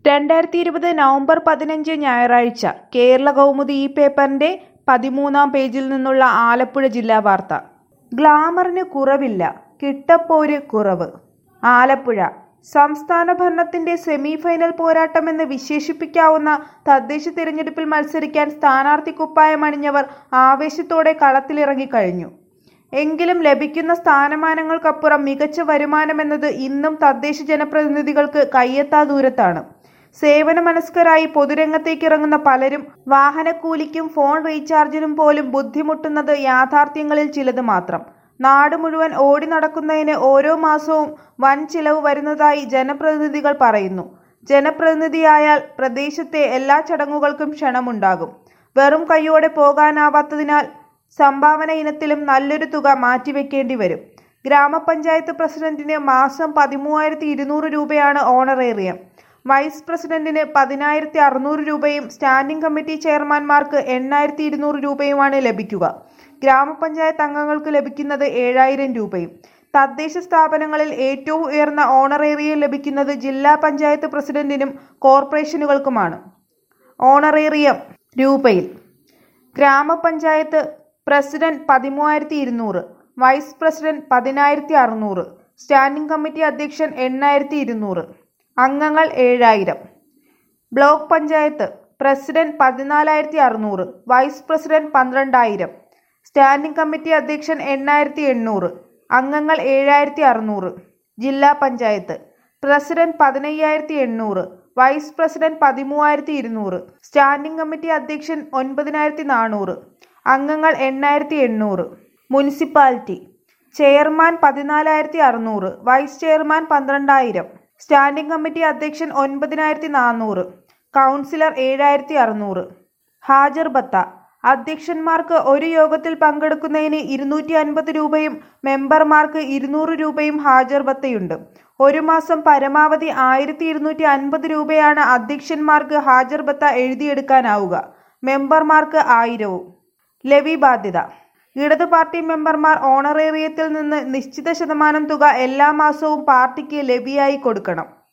രണ്ടായിരത്തി ഇരുപത് നവംബർ പതിനഞ്ച് ഞായറാഴ്ച കേരള കൗമുദി ഈ പേപ്പറിന്റെ പതിമൂന്നാം പേജിൽ നിന്നുള്ള ആലപ്പുഴ ജില്ലാ വാർത്ത ഗ്ലാമറിന് കുറവില്ല കിട്ടപ്പോര് കുറവ് ആലപ്പുഴ സംസ്ഥാന ഭരണത്തിന്റെ സെമി ഫൈനൽ പോരാട്ടമെന്ന് വിശേഷിപ്പിക്കാവുന്ന തദ്ദേശ തിരഞ്ഞെടുപ്പിൽ മത്സരിക്കാൻ സ്ഥാനാർത്ഥി കുപ്പായമണിഞ്ഞവർ ആവേശത്തോടെ കളത്തിലിറങ്ങിക്കഴിഞ്ഞു എങ്കിലും ലഭിക്കുന്ന സ്ഥാനമാനങ്ങൾക്കപ്പുറം മികച്ച വരുമാനമെന്നത് ഇന്നും തദ്ദേശ ജനപ്രതിനിധികൾക്ക് കയ്യെത്താ ദൂരത്താണ് സേവന മനസ്കരായി പൊതുരംഗത്തേക്കിറങ്ങുന്ന പലരും വാഹനക്കൂലിക്കും ഫോൺ റീചാർജിനും പോലും ബുദ്ധിമുട്ടുന്നത് യാഥാർത്ഥ്യങ്ങളിൽ ചിലത് മാത്രം നാട് മുഴുവൻ ഓടി നടക്കുന്നതിന് ഓരോ മാസവും വൻ ചിലവ് വരുന്നതായി ജനപ്രതിനിധികൾ പറയുന്നു ജനപ്രതിനിധിയായാൽ പ്രദേശത്തെ എല്ലാ ചടങ്ങുകൾക്കും ക്ഷണമുണ്ടാകും വെറും കൈയോടെ പോകാനാവാത്തതിനാൽ സംഭാവന ഇനത്തിലും നല്ലൊരു തുക മാറ്റിവെക്കേണ്ടി വരും ഗ്രാമപഞ്ചായത്ത് പ്രസിഡന്റിന് മാസം പതിമൂവായിരത്തി ഇരുന്നൂറ് രൂപയാണ് ഓണറേറിയം വൈസ് പ്രസിഡന്റിന് പതിനായിരത്തി അറുന്നൂറ് രൂപയും സ്റ്റാൻഡിംഗ് കമ്മിറ്റി ചെയർമാൻമാർക്ക് എണ്ണായിരത്തി ഇരുന്നൂറ് രൂപയുമാണ് ലഭിക്കുക ഗ്രാമപഞ്ചായത്ത് അംഗങ്ങൾക്ക് ലഭിക്കുന്നത് ഏഴായിരം രൂപയും തദ്ദേശ സ്ഥാപനങ്ങളിൽ ഏറ്റവും ഉയർന്ന ഓണറേറിയം ലഭിക്കുന്നത് ജില്ലാ പഞ്ചായത്ത് പ്രസിഡന്റിനും കോർപ്പറേഷനുകൾക്കുമാണ് ഓണറേറിയം രൂപയിൽ ഗ്രാമപഞ്ചായത്ത് പ്രസിഡന്റ് പതിമൂവായിരത്തി ഇരുന്നൂറ് വൈസ് പ്രസിഡന്റ് പതിനായിരത്തി അറുന്നൂറ് സ്റ്റാൻഡിംഗ് കമ്മിറ്റി അധ്യക്ഷൻ എണ്ണായിരത്തി ഇരുന്നൂറ് അംഗങ്ങൾ ഏഴായിരം ബ്ലോക്ക് പഞ്ചായത്ത് പ്രസിഡന്റ് പതിനാലായിരത്തി അറുന്നൂറ് വൈസ് പ്രസിഡന്റ് പന്ത്രണ്ടായിരം സ്റ്റാൻഡിംഗ് കമ്മിറ്റി അധ്യക്ഷൻ എണ്ണായിരത്തി എണ്ണൂറ് അംഗങ്ങൾ ഏഴായിരത്തി അറുന്നൂറ് ജില്ലാ പഞ്ചായത്ത് പ്രസിഡന്റ് പതിനയ്യായിരത്തി എണ്ണൂറ് വൈസ് പ്രസിഡന്റ് പതിമൂവായിരത്തി ഇരുന്നൂറ് സ്റ്റാൻഡിംഗ് കമ്മിറ്റി അധ്യക്ഷൻ ഒൻപതിനായിരത്തി നാനൂറ് അംഗങ്ങൾ എണ്ണായിരത്തി എണ്ണൂറ് മുനിസിപ്പാലിറ്റി ചെയർമാൻ പതിനാലായിരത്തി അറുന്നൂറ് വൈസ് ചെയർമാൻ പന്ത്രണ്ടായിരം സ്റ്റാൻഡിംഗ് കമ്മിറ്റി അധ്യക്ഷൻ ഒൻപതിനായിരത്തി നാനൂറ് കൗൺസിലർ ഏഴായിരത്തി അറുന്നൂറ് ഹാജർ ബത്ത അധ്യക്ഷന്മാർക്ക് ഒരു യോഗത്തിൽ പങ്കെടുക്കുന്നതിന് ഇരുന്നൂറ്റി അൻപത് രൂപയും മെമ്പർമാർക്ക് ഇരുന്നൂറ് രൂപയും ഹാജർ ബത്തയുണ്ട് ഒരു മാസം പരമാവധി ആയിരത്തി ഇരുന്നൂറ്റി അൻപത് രൂപയാണ് അധ്യക്ഷന്മാർക്ക് ഹാജർ ബത്ത എഴുതിയെടുക്കാനാവുക മെമ്പർമാർക്ക് ആയിരവും ലെവി ബാധ്യത ഇടതു പാർട്ടി മെമ്പർമാർ ഓണറേറിയത്തിൽ നിന്ന് നിശ്ചിത ശതമാനം തുക എല്ലാ മാസവും പാർട്ടിക്ക് ലെവിയായി കൊടുക്കണം